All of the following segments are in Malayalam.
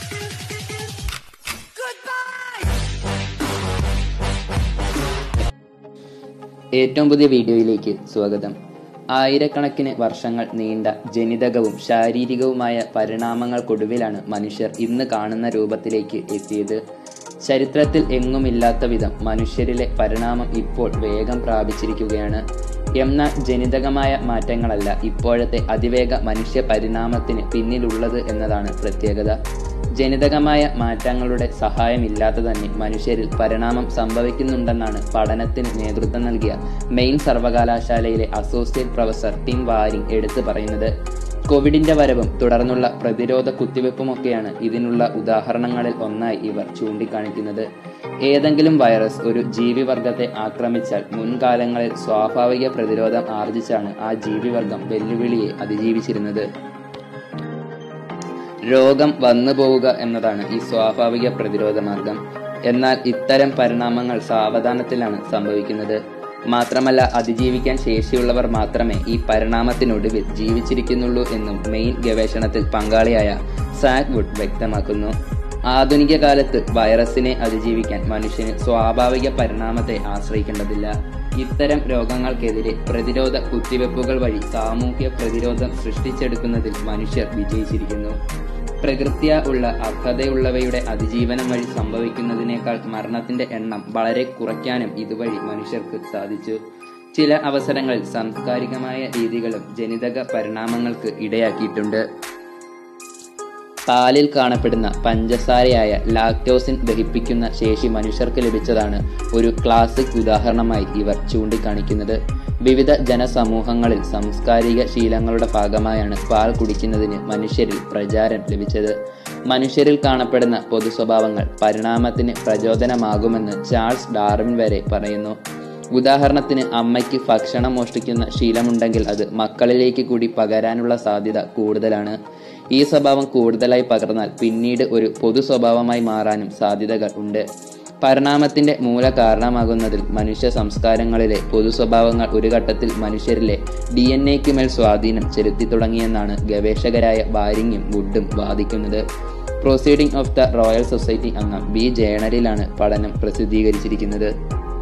ഏറ്റവും പുതിയ വീഡിയോയിലേക്ക് സ്വാഗതം ആയിരക്കണക്കിന് വർഷങ്ങൾ നീണ്ട ജനിതകവും ശാരീരികവുമായ പരിണാമങ്ങൾക്കൊടുവിലാണ് മനുഷ്യർ ഇന്ന് കാണുന്ന രൂപത്തിലേക്ക് എത്തിയത് ചരിത്രത്തിൽ എങ്ങുമില്ലാത്ത വിധം മനുഷ്യരിലെ പരിണാമം ഇപ്പോൾ വേഗം പ്രാപിച്ചിരിക്കുകയാണ് എന്നാൽ ജനിതകമായ മാറ്റങ്ങളല്ല ഇപ്പോഴത്തെ അതിവേഗ മനുഷ്യ പരിണാമത്തിന് പിന്നിലുള്ളത് എന്നതാണ് പ്രത്യേകത ജനിതകമായ മാറ്റങ്ങളുടെ സഹായമില്ലാതെ തന്നെ മനുഷ്യരിൽ പരിണാമം സംഭവിക്കുന്നുണ്ടെന്നാണ് പഠനത്തിന് നേതൃത്വം നൽകിയ മെയിൻ സർവകലാശാലയിലെ അസോസിയേറ്റ് പ്രൊഫസർ ടിം വാരിങ് എടുത്തു പറയുന്നത് കോവിഡിന്റെ വരവും തുടർന്നുള്ള പ്രതിരോധ കുത്തിവെപ്പുമൊക്കെയാണ് ഇതിനുള്ള ഉദാഹരണങ്ങളിൽ ഒന്നായി ഇവർ ചൂണ്ടിക്കാണിക്കുന്നത് ഏതെങ്കിലും വൈറസ് ഒരു ജീവിവർഗത്തെ ആക്രമിച്ചാൽ മുൻകാലങ്ങളിൽ സ്വാഭാവിക പ്രതിരോധം ആർജിച്ചാണ് ആ ജീവിവർഗം വെല്ലുവിളിയെ അതിജീവിച്ചിരുന്നത് രോഗം വന്നു പോവുക എന്നതാണ് ഈ സ്വാഭാവിക പ്രതിരോധ മാർഗം എന്നാൽ ഇത്തരം പരിണാമങ്ങൾ സാവധാനത്തിലാണ് സംഭവിക്കുന്നത് മാത്രമല്ല അതിജീവിക്കാൻ ശേഷിയുള്ളവർ മാത്രമേ ഈ പരിണാമത്തിനൊടുവിൽ ജീവിച്ചിരിക്കുന്നുള്ളൂ എന്നും മെയിൻ ഗവേഷണത്തിൽ പങ്കാളിയായ സാക് വുഡ് വ്യക്തമാക്കുന്നു ആധുനിക കാലത്ത് വൈറസിനെ അതിജീവിക്കാൻ മനുഷ്യന് സ്വാഭാവിക പരിണാമത്തെ ആശ്രയിക്കേണ്ടതില്ല ഇത്തരം രോഗങ്ങൾക്കെതിരെ പ്രതിരോധ കുത്തിവെപ്പുകൾ വഴി സാമൂഹ്യ പ്രതിരോധം സൃഷ്ടിച്ചെടുക്കുന്നതിൽ മനുഷ്യർ വിജയിച്ചിരിക്കുന്നു പ്രകൃത്യ ഉള്ള അർഹതയുള്ളവയുടെ അതിജീവനം വഴി സംഭവിക്കുന്നതിനേക്കാൾ മരണത്തിന്റെ എണ്ണം വളരെ കുറയ്ക്കാനും ഇതുവഴി മനുഷ്യർക്ക് സാധിച്ചു ചില അവസരങ്ങളിൽ സാംസ്കാരികമായ രീതികളും ജനിതക പരിണാമങ്ങൾക്ക് ഇടയാക്കിയിട്ടുണ്ട് പാലിൽ കാണപ്പെടുന്ന പഞ്ചസാരയായ ലാക്ടോസിൻ ദഹിപ്പിക്കുന്ന ശേഷി മനുഷ്യർക്ക് ലഭിച്ചതാണ് ഒരു ക്ലാസിക് ഉദാഹരണമായി ഇവർ ചൂണ്ടിക്കാണിക്കുന്നത് വിവിധ ജനസമൂഹങ്ങളിൽ സാംസ്കാരിക ശീലങ്ങളുടെ ഭാഗമായാണ് പാൽ കുടിക്കുന്നതിന് മനുഷ്യരിൽ പ്രചാരം ലഭിച്ചത് മനുഷ്യരിൽ കാണപ്പെടുന്ന പൊതു സ്വഭാവങ്ങൾ പരിണാമത്തിന് പ്രചോദനമാകുമെന്ന് ചാൾസ് ഡാർവിൻ വരെ പറയുന്നു ഉദാഹരണത്തിന് അമ്മയ്ക്ക് ഭക്ഷണം മോഷ്ടിക്കുന്ന ശീലമുണ്ടെങ്കിൽ അത് മക്കളിലേക്ക് കൂടി പകരാനുള്ള സാധ്യത കൂടുതലാണ് ഈ സ്വഭാവം കൂടുതലായി പകർന്നാൽ പിന്നീട് ഒരു പൊതു സ്വഭാവമായി മാറാനും സാധ്യതകൾ ഉണ്ട് പരിണാമത്തിന്റെ മൂല കാരണമാകുന്നതിൽ മനുഷ്യ സംസ്കാരങ്ങളിലെ പൊതു സ്വഭാവങ്ങൾ ഒരു ഘട്ടത്തിൽ മനുഷ്യരിലെ ഡി എൻ എക്ക് മേൽ സ്വാധീനം ചെലുത്തി തുടങ്ങിയെന്നാണ് ഗവേഷകരായ വാരിങ്ങും വുഡും വാദിക്കുന്നത് proceeding of the royal society അംഗം ബി ജേണലിലാണ് പഠനം പ്രസിദ്ധീകരിച്ചിരിക്കുന്നത്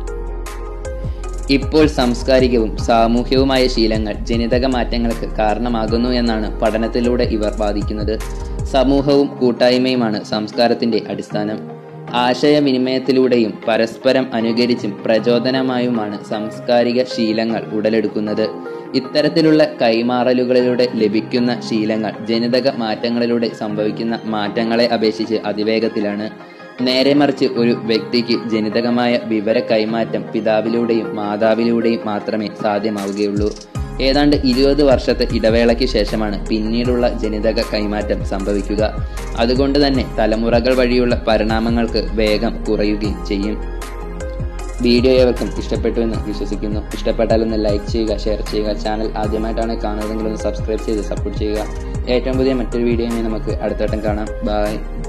ഇപ്പോൾ സാംസ്കാരികവും സാമൂഹ്യവുമായ ശീലങ്ങൾ ജനിതക മാറ്റങ്ങൾക്ക് കാരണമാകുന്നു എന്നാണ് പഠനത്തിലൂടെ ഇവർ വാദിക്കുന്നത് സമൂഹവും കൂട്ടായ്മയുമാണ് സംസ്കാരത്തിന്റെ അടിസ്ഥാനം ആശയവിനിമയത്തിലൂടെയും പരസ്പരം അനുകരിച്ചും പ്രചോദനമായുമാണ് സാംസ്കാരിക ശീലങ്ങൾ ഉടലെടുക്കുന്നത് ഇത്തരത്തിലുള്ള കൈമാറലുകളിലൂടെ ലഭിക്കുന്ന ശീലങ്ങൾ ജനിതക മാറ്റങ്ങളിലൂടെ സംഭവിക്കുന്ന മാറ്റങ്ങളെ അപേക്ഷിച്ച് അതിവേഗത്തിലാണ് നേരെ മറിച്ച് ഒരു വ്യക്തിക്ക് ജനിതകമായ വിവര കൈമാറ്റം പിതാവിലൂടെയും മാതാവിലൂടെയും മാത്രമേ സാധ്യമാവുകയുള്ളൂ ഏതാണ്ട് ഇരുപത് വർഷത്തെ ഇടവേളയ്ക്ക് ശേഷമാണ് പിന്നീടുള്ള ജനിതക കൈമാറ്റം സംഭവിക്കുക അതുകൊണ്ട് തന്നെ തലമുറകൾ വഴിയുള്ള പരിണാമങ്ങൾക്ക് വേഗം കുറയുകയും ചെയ്യും വീഡിയോ ഏവർക്കും ഇഷ്ടപ്പെട്ടു എന്ന് വിശ്വസിക്കുന്നു ഇഷ്ടപ്പെട്ടാൽ ഒന്ന് ലൈക്ക് ചെയ്യുക ഷെയർ ചെയ്യുക ചാനൽ ആദ്യമായിട്ടാണ് കാണുന്നതെങ്കിൽ ഒന്ന് സബ്സ്ക്രൈബ് ചെയ്ത് സപ്പോർട്ട് ചെയ്യുക ഏറ്റവും പുതിയ മറ്റൊരു വീഡിയോയുമായി നമുക്ക് അടുത്തവട്ടം കാണാം ബൈ